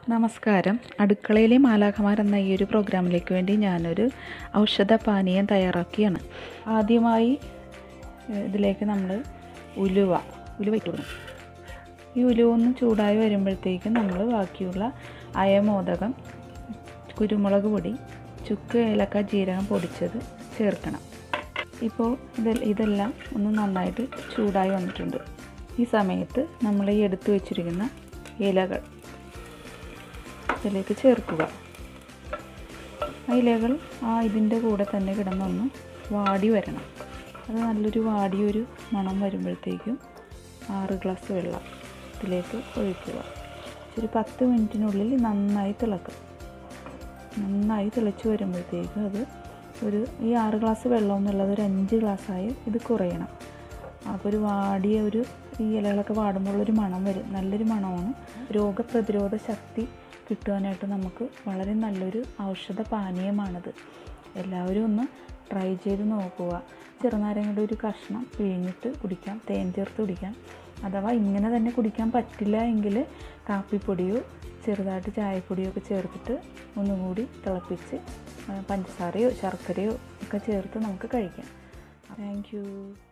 നമസ്കാരം അടുക്കളയിലെ മാലാഖമാർ എന്ന ഈ ഒരു പ്രോഗ്രാമിലേക്ക് വേണ്ടി ഞാനൊരു ഔഷധ പാനീയം തയ്യാറാക്കിയാണ് ആദ്യമായി ഏഹ്, ഇതിലേക്ക് നമ്മൾ ഉലുവ ഉലുവ ഇട്ട് കൊടുക്കണം ഈ ഉലുവ ഒന്ന് ചൂടായി വരുമ്പോഴത്തേക്കും നമ്മൾ ബാക്കിയുള്ള അയമോദകം കുരുമുളക് പൊടി ചുക്ക് ഏലക്ക ജീരകം പൊടിച്ചത് ചേർക്കണം ഇപ്പോൾ ഇത് ഇതെല്ലാം ഒന്ന് നന്നായിട്ട് ചൂടായി വന്നിട്ടുണ്ട് ഈ സമയത്ത് നമ്മൾ ഈ എടുത്തു വെച്ചിരിക്കുന്ന ഇലകൾ ഇതിലേക്ക് ചേർക്കുക ആ ഇലകൾ ആ ഇതിൻ്റെ കൂടെ തന്നെ കിടന്നൊന്ന് വാടി വരണം അത് നല്ലൊരു വാടിയൊരു മണം വരുമ്പോഴത്തേക്കും ആറ് ഗ്ലാസ് വെള്ളം ഇതിലേക്ക് ഒഴിക്കുക ഒരു പത്ത് മിനിറ്റിനുള്ളിൽ നന്നായി തിളക്കും നന്നായി തിളച്ച് വരുമ്പോഴത്തേക്കും അത് ഒരു ഈ ആറ് ഗ്ലാസ് വെള്ളം എന്നുള്ളത് ഒരു അഞ്ച് ഗ്ലാസ്സായി ഇത് കുറയണം അപ്പോൾ ഒരു വാടിയ ഒരു ഈ ഇലകളൊക്കെ വാടുമ്പോൾ ഒരു മണം വരും നല്ലൊരു മണമാണ് രോഗപ്രതിരോധ ശക്തി കിട്ടുവാനായിട്ട് നമുക്ക് വളരെ നല്ലൊരു ഔഷധ പാനീയമാണിത് എല്ലാവരും ഒന്ന് ട്രൈ ചെയ്ത് നോക്കുക ചെറുനാരങ്ങയുടെ ഒരു കഷ്ണം പിഴിഞ്ഞിട്ട് കുടിക്കാം തേൻ ചേർത്ത് കുടിക്കാം അഥവാ ഇങ്ങനെ തന്നെ കുടിക്കാൻ പറ്റില്ല എങ്കിൽ കാപ്പിപ്പൊടിയോ ചെറുതായിട്ട് ചായപ്പൊടിയോ ഒക്കെ ചേർത്തിട്ട് ഒന്നുകൂടി തിളപ്പിച്ച് ആ, പഞ്ചസാരയോ ശർക്കരയോ ഒക്കെ ചേർത്ത് നമുക്ക് കഴിക്കാം താങ്ക് യു